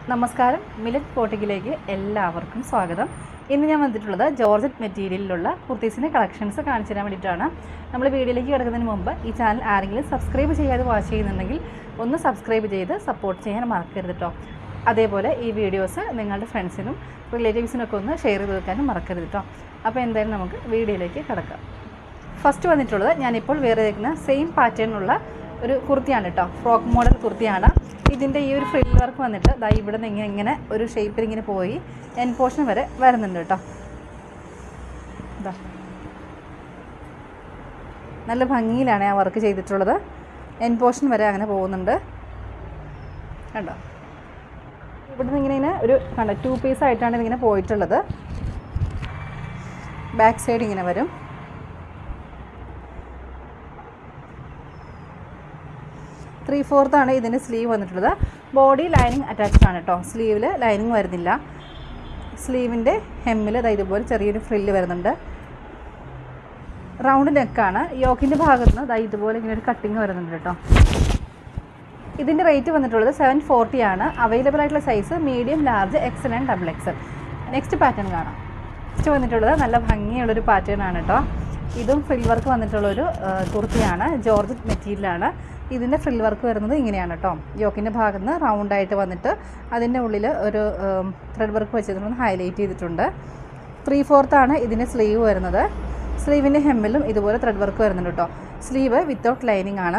നമസ്കാരം മിലറ്റ് പോട്ടിക്കിലേക്ക് എല്ലാവർക്കും സ്വാഗതം ഇന്ന് ഞാൻ വന്നിട്ടുള്ളത് ജോർജറ്റ് മെറ്റീരിയലിലുള്ള കുർത്തീസിൻ്റെ കളക്ഷൻസ് കാണിച്ചു തരാൻ വേണ്ടിയിട്ടാണ് നമ്മൾ വീഡിയോയിലേക്ക് കിടക്കുന്നതിന് മുമ്പ് ഈ ചാനൽ ആരെങ്കിലും സബ്സ്ക്രൈബ് ചെയ്യാതെ വാച്ച് ചെയ്യുന്നുണ്ടെങ്കിൽ ഒന്ന് സബ്സ്ക്രൈബ് ചെയ്ത് സപ്പോർട്ട് ചെയ്യാൻ മറക്കരുത് കേട്ടോ അതേപോലെ ഈ വീഡിയോസ് നിങ്ങളുടെ ഫ്രണ്ട്സിനും റിലേറ്റീവ്സിനൊക്കെ ഒന്ന് ഷെയർ ചെയ്ത് വെക്കാനും മറക്കരുത് കേട്ടോ അപ്പോൾ എന്തായാലും നമുക്ക് വീഡിയോയിലേക്ക് കിടക്കാം ഫസ്റ്റ് വന്നിട്ടുള്ളത് ഞാനിപ്പോൾ വേറെ തേക്കുന്ന സെയിം പാറ്റേണിലുള്ള ഒരു കുർത്തിയാണ് കേട്ടോ ഫ്രോക്ക് മോഡൽ കുർത്തിയാണ് ഇതിൻ്റെ ഈ ഒരു ഫ്രിൽ വർക്ക് വന്നിട്ട് ദാ ഇവിടെ നിന്ന് ഇങ്ങനെ ഇങ്ങനെ ഒരു ഷേപ്പിൽ ഇങ്ങനെ പോയി എൻ പോർഷൻ വരെ വരുന്നുണ്ട് കേട്ടോ ഇതാ നല്ല ഭംഗിയിലാണ് ആ വർക്ക് ചെയ്തിട്ടുള്ളത് എൻ പോർഷൻ വരെ അങ്ങനെ പോകുന്നുണ്ട് കണ്ടോ ഇവിടെ നിന്ന് ഇങ്ങനെ ഇങ്ങനെ ഒരു കണ്ടോ ടു പീസ് ആയിട്ടാണ് ഇതിങ്ങനെ പോയിട്ടുള്ളത് ബാക്ക് സൈഡ് ഇങ്ങനെ വരും ത്രീ ഫോർത്താണ് ഇതിൻ്റെ സ്ലീവ് വന്നിട്ടുള്ളത് ബോഡി ലൈനിങ് അറ്റാച്ച്ഡ് ആണ് കേട്ടോ സ്ലീവിൽ ലൈനിങ് വരുന്നില്ല സ്ലീവിൻ്റെ ഹെമ്മിൽ ഇതാ ഇതുപോലെ ചെറിയൊരു ഫ്രില്ല് വരുന്നുണ്ട് റൗണ്ട് നെക്കാണ് യോക്കിൻ്റെ ഭാഗത്ത് നിന്ന് ദാ ഇതുപോലെ ഇങ്ങനെ ഒരു കട്ടിങ് വരുന്നുണ്ട് കേട്ടോ ഇതിൻ്റെ റേറ്റ് വന്നിട്ടുള്ളത് സെവൻ ഫോർട്ടി ആണ് അവൈലബിൾ ആയിട്ടുള്ള size medium large XL and double XL next pattern കാണാം നെക്സ്റ്റ് വന്നിട്ടുള്ളത് നല്ല ഭംഗിയുള്ളൊരു പാറ്റേൺ ആണ് കേട്ടോ ഇതും ഫ്രിൽ വർക്ക് വന്നിട്ടുള്ളൊരു ആ, കുർത്തിയാണ് ജോർജറ്റ് മെറ്റീരിയലാണ് ഇതിൻ്റെ ഫ്രിൽ വർക്ക് വരുന്നത് ഇങ്ങനെയാണ് കേട്ടോ യോക്കിൻ്റെ ഭാഗത്ത് നിന്ന് റൗണ്ടായിട്ട് വന്നിട്ട് അതിൻ്റെ ഉള്ളിൽ ഒരു ത്രെഡ് വർക്ക് വെച്ചിട്ടുണ്ട് ഹൈലൈറ്റ് ചെയ്തിട്ടുണ്ട് ത്രീ ഫോർത്താണ് ഇതിൻ്റെ സ്ലീവ് വരുന്നത് സ്ലീവിൻ്റെ ഹെമ്മിലും ഇതുപോലെ ത്രെഡ് വർക്ക് വരുന്നുണ്ട് കേട്ടോ സ്ലീവ് വിത്തൗട്ട് ലൈനിങ് ആണ്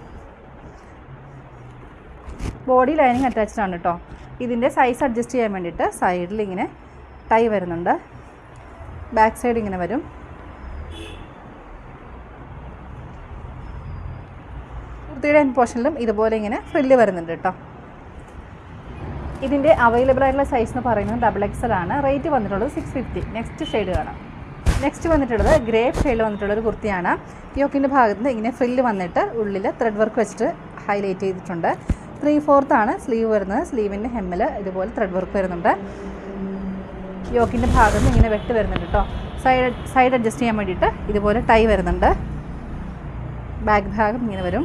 ബോഡി ലൈനിങ് അറ്റാച്ച്ഡ് ആണ് കേട്ടോ ഇതിൻ്റെ സൈസ് അഡ്ജസ്റ്റ് ചെയ്യാൻ വേണ്ടിയിട്ട് സൈഡിൽ ഇങ്ങനെ ടൈ വരുന്നുണ്ട് ബാക്ക് സൈഡ് ഇങ്ങനെ വരും കുർത്തിയുടെ എൻ പോർഷനിലും ഇതുപോലെ ഇങ്ങനെ ഫ്രില്ല് വരുന്നുണ്ട് കേട്ടോ ഇതിൻ്റെ അവൈലബിൾ ആയിട്ടുള്ള സൈസ് എന്ന് പറയുന്നത് ഡബിൾ എക്സൽ ആണ് റേറ്റ് വന്നിട്ടുള്ളത് സിക്സ് ഫിഫ്റ്റി നെക്സ്റ്റ് ഷെയ്ഡ് കാണാം നെക്സ്റ്റ് വന്നിട്ടുള്ളത് ഗ്രേ ഷെയ്ഡിൽ വന്നിട്ടുള്ള ഒരു കുർത്തിയാണ് യോക്കിൻ്റെ ഭാഗത്ത് നിന്ന് ഇങ്ങനെ ഫ്രില്ല് വന്നിട്ട് ഉള്ളിൽ ത്രെഡ് വർക്ക് വെച്ചിട്ട് ഹൈലൈറ്റ് ചെയ്തിട്ടുണ്ട് ത്രീ ഫോർത്ത് ആണ് സ്ലീവ് വരുന്നത് സ്ലീവിൻ്റെ ഹെമ്മിൽ ഇതുപോലെ ത്രെഡ് വർക്ക് വരുന്നുണ്ട് യോക്കിൻ്റെ ഭാഗത്ത് നിന്ന് ഇങ്ങനെ വെട്ട് വരുന്നുണ്ട് കേട്ടോ സൈഡ് സൈഡ് അഡ്ജസ്റ്റ് ചെയ്യാൻ വേണ്ടിയിട്ട് ഇതുപോലെ ടൈ വരുന്നുണ്ട് ബാക്ക് ഭാഗം ഇങ്ങനെ വരും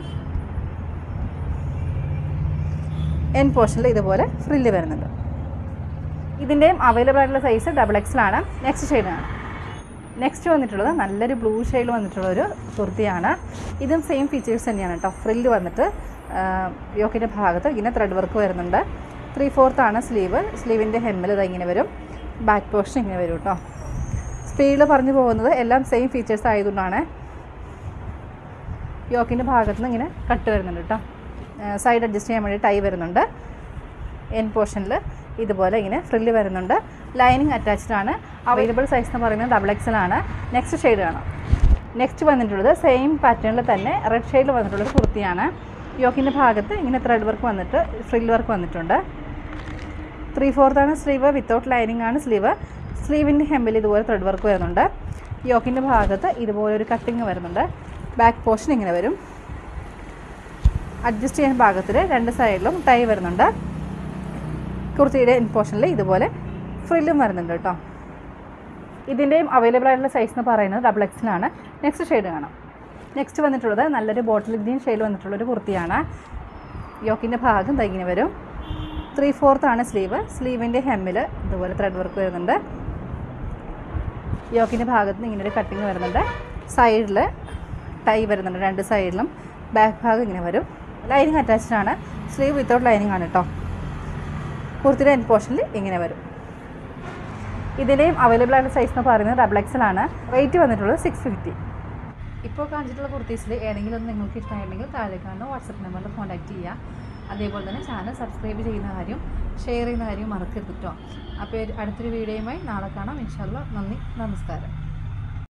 എൻ പോർഷനിൽ ഇതുപോലെ ഫ്രില്ല് വരുന്നുണ്ട് ഇതിൻ്റെയും അവൈലബിൾ ആയിട്ടുള്ള സൈസ് ഡബിൾ എക്സലാണ് നെക്സ്റ്റ് ഷെയ്ഡാണ് നെക്സ്റ്റ് വന്നിട്ടുള്ളത് നല്ലൊരു ബ്ലൂ ഷെയ്ഡിൽ വന്നിട്ടുള്ള ഒരു കുർത്തിയാണ് ഇതും സെയിം ഫീച്ചേഴ്സ് തന്നെയാണ് കേട്ടോ ഫ്രില്ല് വന്നിട്ട് യോക്കിൻ്റെ ഭാഗത്ത് ഇങ്ങനെ ത്രെഡ് വർക്ക് വരുന്നുണ്ട് ത്രീ ഫോർത്ത് ആണ് സ്ലീവ് സ്ലീവിൻ്റെ ഹെമ്മിൽ ഇത് ഇങ്ങനെ വരും ബാക്ക് പോർഷൻ ഇങ്ങനെ വരും കേട്ടോ സ്പീഡിൽ പറഞ്ഞു പോകുന്നത് എല്ലാം സെയിം ഫീച്ചേഴ്സ് ആയതുകൊണ്ടാണ് യോക്കിൻ്റെ ഭാഗത്ത് നിന്ന് ഇങ്ങനെ കട്ട് വരുന്നുണ്ട് കേട്ടോ സൈഡ് അഡ്ജസ്റ്റ് ചെയ്യാൻ വേണ്ടി ടൈ വരുന്നുണ്ട് എൻ പോർഷനിൽ ഇതുപോലെ ഇങ്ങനെ ഫ്രില്ല് വരുന്നുണ്ട് ലൈനിങ് അറ്റാച്ച്ഡ് ആണ് അവൈലബിൾ സൈസ് എന്ന് പറയുന്നത് ഡബിൾ എക്സൽ ആണ് നെക്സ്റ്റ് ഷെയ്ഡ് കാണാം നെക്സ്റ്റ് വന്നിട്ടുള്ളത് സെയിം പാറ്റേണിൽ തന്നെ റെഡ് ഷെയ്ഡിൽ വന്നിട്ടുള്ളൊരു കുർത്തിയാണ് യോക്കിൻ്റെ ഭാഗത്ത് ഇങ്ങനെ ത്രെഡ് വർക്ക് വന്നിട്ട് ഫ്രിൽ വർക്ക് വന്നിട്ടുണ്ട് ത്രീ ഫോർത്താണ് സ്ലീവ് വിത്തൗട്ട് ലൈനിങ് ആണ് സ്ലീവ് സ്ലീവിൻ്റെ ഹെമ്പിൽ ഇതുപോലെ ത്രെഡ് വർക്ക് വരുന്നുണ്ട് യോക്കിൻ്റെ ഭാഗത്ത് ഇതുപോലെ ഒരു കട്ടിങ് വരുന്നുണ്ട് ബാക്ക് പോർഷൻ ഇങ്ങനെ വരും അഡ്ജസ്റ്റ് ചെയ്യാൻ ഭാഗത്തിൽ രണ്ട് സൈഡിലും ടൈ വരുന്നുണ്ട് കുർത്തിയുടെ ഇൻ പോർഷനിൽ ഇതുപോലെ ഫ്രില്ലും വരുന്നുണ്ട് കേട്ടോ ഇതിൻ്റെയും അവൈലബിൾ ആയിട്ടുള്ള സൈസ് എന്ന് പറയുന്നത് ഡബിൾ എക്സിലാണ് നെക്സ്റ്റ് ഷെയ്ഡ് കാണാം നെക്സ്റ്റ് വന്നിട്ടുള്ളത് നല്ലൊരു ബോട്ടിൽ ഗ്രീൻ ഷെയ്ഡ് വന്നിട്ടുള്ളൊരു കുർത്തിയാണ് യോക്കിൻ്റെ ഭാഗം ദാ ഇങ്ങനെ വരും ത്രീ ഫോർത്ത് ആണ് സ്ലീവ് സ്ലീവിൻ്റെ ഹെമ്മിൽ ഇതുപോലെ ത്രെഡ് വർക്ക് വരുന്നുണ്ട് യോക്കിൻ്റെ ഭാഗത്ത് നിന്ന് ഇങ്ങനെ ഒരു കട്ടിങ് വരുന്നുണ്ട് സൈഡിൽ ടൈ വരുന്നുണ്ട് രണ്ട് സൈഡിലും ബാക്ക് ഭാഗം ഇങ്ങനെ വരും ലൈനിങ് അറ്റാച്ച്ഡ് ആണ് സ്ലീവ് വിത്തൗട്ട് ലൈനിങ് ആണ് കേട്ടോ കുർത്തിയുടെ എൻ പോർഷനിൽ ഇങ്ങനെ വരും ഇതിൻ്റെയും അവൈലബിൾ ആയിട്ടുള്ള സൈസ് എന്ന് പറയുന്നത് ഡബിൾ എക്സൽ ആണ് റേറ്റ് വന്നിട്ടുള്ളത് സിക്സ് ഫിഫ്റ്റി ഇപ്പോൾ കാണിച്ചിട്ടുള്ള കുർത്തീസിൽ ഏതെങ്കിലും ഒന്ന് നിങ്ങൾക്ക് ഇഷ്ടമായിട്ടുണ്ടെങ്കിൽ താഴെ കാണുന്ന വാട്സപ്പ് നമ്പറിൽ കോൺടാക്റ്റ് ചെയ്യുക അതേപോലെ തന്നെ ചാനൽ സബ്സ്ക്രൈബ് ചെയ്യുന്ന കാര്യം ഷെയർ ചെയ്യുന്ന കാര്യം മറക്കരുത് കേട്ടോ അപ്പോൾ അടുത്തൊരു വീഡിയോയുമായി നാളെ കാണാം ഇൻഷാല്ല നന്ദി നമസ്കാരം